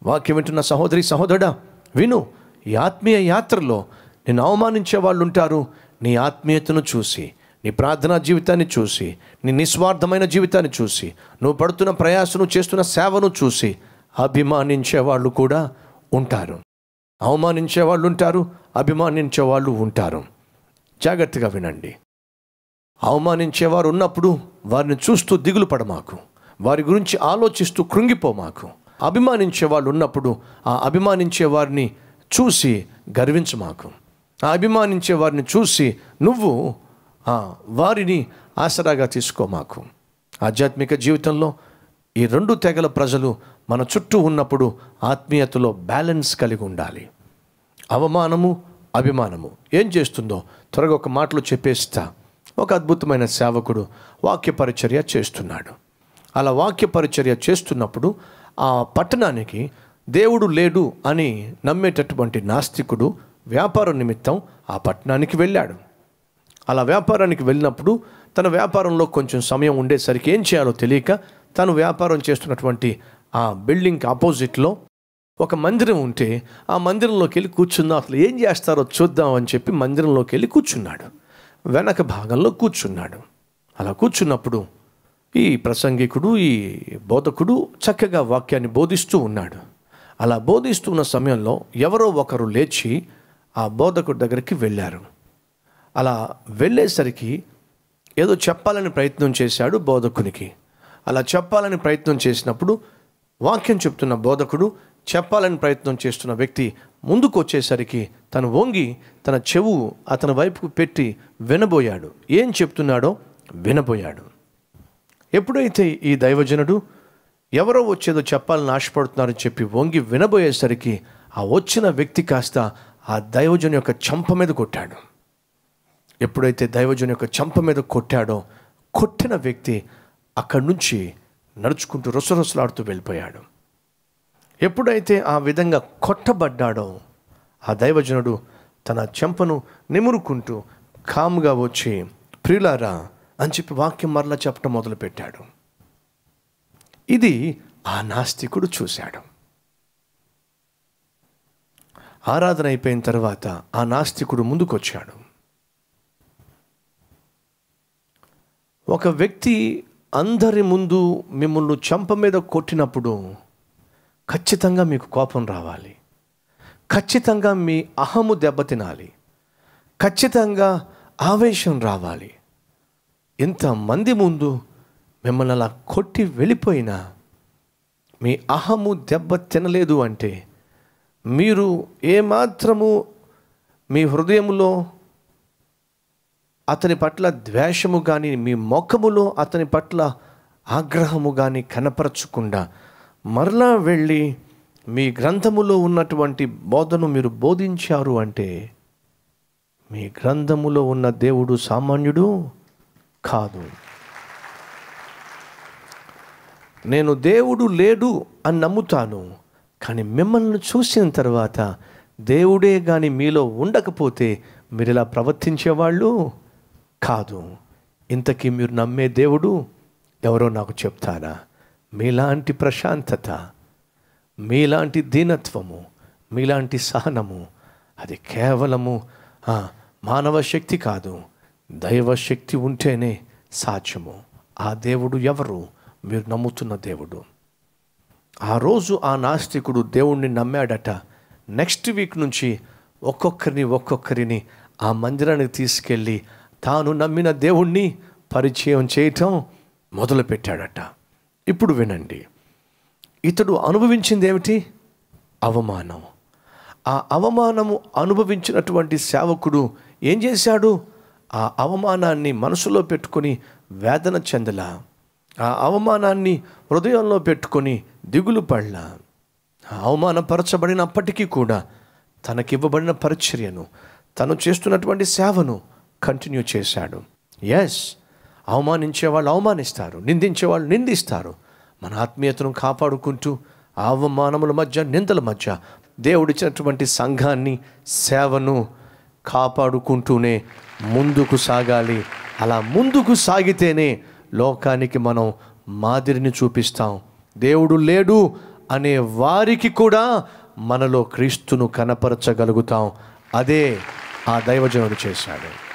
వాక్యం వింటున్న సహోదరి సహోదరుడా విను ఈ ఆత్మీయ యాత్రలో నిన్ను అవమానించే వాళ్ళు ఉంటారు నీ ఆత్మీయతను చూసి నీ ప్రార్థనా జీవితాన్ని చూసి నీ నిస్వార్థమైన జీవితాన్ని చూసి నువ్వు పడుతున్న ప్రయాసను చేస్తున్న సేవను చూసి అభిమానించే వాళ్ళు కూడా ఉంటారు అవమానించే వాళ్ళు ఉంటారు అభిమానించే వాళ్ళు ఉంటారు జాగ్రత్తగా వినండి అవమానించేవారు ఉన్నప్పుడు వారిని చూస్తూ దిగులు పడమాకు వారి గురించి ఆలోచిస్తూ కృంగిపోమాకు అభిమానించే వాళ్ళు ఉన్నప్పుడు ఆ అభిమానించే వారిని చూసి గర్వించమాకు ఆ అభిమానించే వారిని చూసి నువ్వు ఆ, వారిని ఆసరాగా తీసుకోమాకు ఆధ్యాత్మిక జీవితంలో ఈ రెండు తెగల ప్రజలు మన చుట్టూ ఉన్నప్పుడు ఆత్మీయతలో బ్యాలెన్స్ కలిగి ఉండాలి అవమానము అభిమానము ఏం చేస్తుందో త్వరగా ఒక మాటలో చెప్పేస్తా ఒక అద్భుతమైన సేవకుడు వాక్య పరిచర్య చేస్తున్నాడు అలా వాక్య పరిచర్య చేస్తున్నప్పుడు ఆ పట్టణానికి దేవుడు లేడు అని నమ్మేటటువంటి నాస్తికుడు వ్యాపార నిమిత్తం ఆ పట్టణానికి వెళ్ళాడు అలా వ్యాపారానికి వెళ్ళినప్పుడు తన వ్యాపారంలో కొంచెం సమయం ఉండేసరికి ఏం చేయాలో తెలియక తను వ్యాపారం చేస్తున్నటువంటి ఆ బిల్డింగ్ ఆపోజిట్లో ఒక మందిరం ఉంటే ఆ మందిరంలోకి వెళ్ళి కూర్చుందాం అసలు ఏం చేస్తారో చూద్దాం అని చెప్పి మందిరంలోకి వెళ్ళి కూర్చున్నాడు వెనక భాగంలో కూర్చున్నాడు అలా కూర్చున్నప్పుడు ఈ ప్రసంగికుడు ఈ బోధకుడు చక్కగా వాక్యాన్ని బోధిస్తూ ఉన్నాడు అలా బోధిస్తున్న సమయంలో ఎవరో ఒకరు లేచి ఆ బోధకుడి దగ్గరికి వెళ్ళారు అలా వెళ్ళేసరికి ఏదో చెప్పాలని ప్రయత్నం చేశాడు బోధకునికి అలా చెప్పాలని ప్రయత్నం చేసినప్పుడు వాక్యం చెప్తున్న బోధకుడు చెప్పాలని ప్రయత్నం చేస్తున్న వ్యక్తి ముందుకు వచ్చేసరికి తను వంగి తన చెవు అతని వైపుకు పెట్టి వినబోయాడు ఏం చెప్తున్నాడో వినబోయాడు ఎప్పుడైతే ఈ దైవజనుడు ఎవరో వచ్చేదో చెప్పాలని ఆశపడుతున్నారని చెప్పి వంగి వినబోయేసరికి ఆ వచ్చిన వ్యక్తి కాస్త ఆ దైవజను యొక్క చంప మీద కొట్టాడు ఎప్పుడైతే దైవజను యొక్క చంప మీద కొట్టాడో కొట్టిన వ్యక్తి అక్కడి నుంచి నడుచుకుంటూ రొసరొసలాడుతూ వెళ్ళిపోయాడు ఎప్పుడైతే ఆ విధంగా కొట్టబడ్డాడో ఆ దైవజనుడు తన చెంపను నిమురుకుంటూ కామ్గా వచ్చి ప్రియులారా అని చెప్పి వాక్యం మరలా చెప్పడం మొదలుపెట్టాడు ఇది ఆ నాస్తికుడు చూశాడు ఆరాధన అయిపోయిన తర్వాత ఆ నాస్తికుడు ముందుకొచ్చాడు ఒక వ్యక్తి అందరి ముందు మిమ్మల్ని చంప మీద కొట్టినప్పుడు ఖచ్చితంగా మీకు కోపం రావాలి ఖచ్చితంగా మీ అహము దెబ్బతినాలి ఖచ్చితంగా ఆవేశం రావాలి ఇంతమంది ముందు మిమ్మల్ని అలా కొట్టి వెళ్ళిపోయినా మీ అహము దెబ్బ తినలేదు అంటే మీరు ఏమాత్రము మీ హృదయంలో అతని పట్ల ద్వేషము కానీ మీ ముఖములో అతని పట్ల ఆగ్రహము కానీ కనపరచకుండా మరలా వెళ్ళి మీ గ్రంథములో ఉన్నటువంటి బోధను మీరు బోధించారు అంటే మీ గ్రంథములో ఉన్న దేవుడు సామాన్యుడు కాదు నేను దేవుడు లేడు అని నమ్ముతాను కానీ మిమ్మల్ని చూసిన తర్వాత దేవుడే కానీ మీలో ఉండకపోతే మీరు ఇలా ప్రవర్తించేవాళ్ళు కాదు ఇంతకీ మీరు నమ్మే దేవుడు ఎవరో నాకు చెప్తారా మీలాంటి ప్రశాంతత మీలాంటి దీనత్వము మీలాంటి సహనము అది కేవలము ఆ, మానవ శక్తి కాదు దైవ శక్తి ఉంటేనే సాధ్యము ఆ దేవుడు ఎవరు మీరు నమ్ముతున్న దేవుడు ఆ రోజు ఆ నాస్తికుడు దేవుణ్ణి నమ్మాడట నెక్స్ట్ వీక్ నుంచి ఒక్కొక్కరిని ఒక్కొక్కరిని ఆ మందిరానికి తీసుకెళ్ళి తాను నమ్మిన దేవుణ్ణి పరిచయం చేయటం మొదలుపెట్టాడట ఇప్పుడు వినండి ఇతడు అనుభవించింది ఏమిటి అవమానం ఆ అవమానము అనుభవించినటువంటి సేవకుడు ఏం చేశాడు ఆ అవమానాన్ని మనసులో పెట్టుకొని వేదన చెందలా ఆ అవమానాన్ని హృదయంలో పెట్టుకొని దిగులు పడలా ఆ అవమానపరచబడినప్పటికీ కూడా తనకివ్వబడిన పరిచర్యను తను చేస్తున్నటువంటి సేవను కంటిన్యూ చేశాడు ఎస్ అవమానించే వాళ్ళు అవమానిస్తారు నిందించే వాళ్ళు నిందిస్తారు మన ఆత్మీయతను కాపాడుకుంటూ ఆ అవమానముల మధ్య నిందల మధ్య దేవుడిచ్చినటువంటి సంఘాన్ని సేవను కాపాడుకుంటూనే ముందుకు సాగాలి అలా ముందుకు సాగితేనే లోకానికి మనం మాదిరిని చూపిస్తాం దేవుడు లేడు అనే వారికి కూడా మనలో క్రీస్తును కనపరచగలుగుతాం అదే ఆ దైవజనుడు చేశాడు